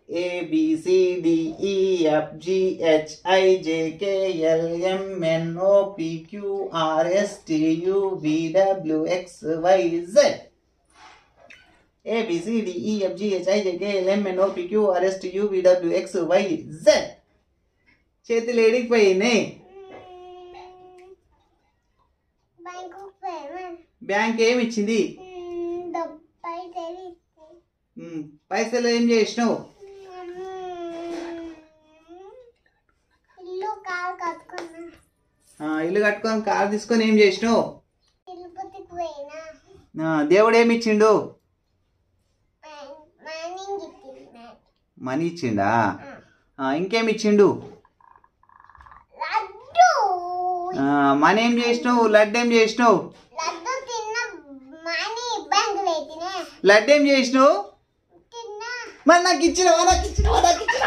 A B C D E F G H I J K L M N O P Q R S T U V W X Y Z A B C D E F G H I J K L M N O P Q R S T U V W X Y Z చేతులు ఏడికి పోయినాయి bank payment bank ఏమి ఇచ్చింది డబ్బై తెలియదు ఉమ్, పైసలు ఏం చేసినావు ఇల్లు కారు కట్టుకున్నా ఆ, ఇల్లు కట్టుకొని కారు తీసుకొని ఏం చేసినావు తిరుపతికి పోయినా ఆ, దేవుడు ఏమి ఇచ్చిండు మార్నింగ్ ఇచ్చింది మనీ ఇచ్చిండా ఆ, ఇంకేమి ఇచ్చిండు లడ్డు ఆ, మనీ ఏం చేసినావు లడ్డు ఏం చేసినావు లడ్డు తిన్న మనీ బ్యాంకులో తినే లడ్డు ఏం చేసినావు తిన్నా మరి నాకు ఇచ్చినావా నాకు ఇచ్చినావా నాకు ఇచ్చినావా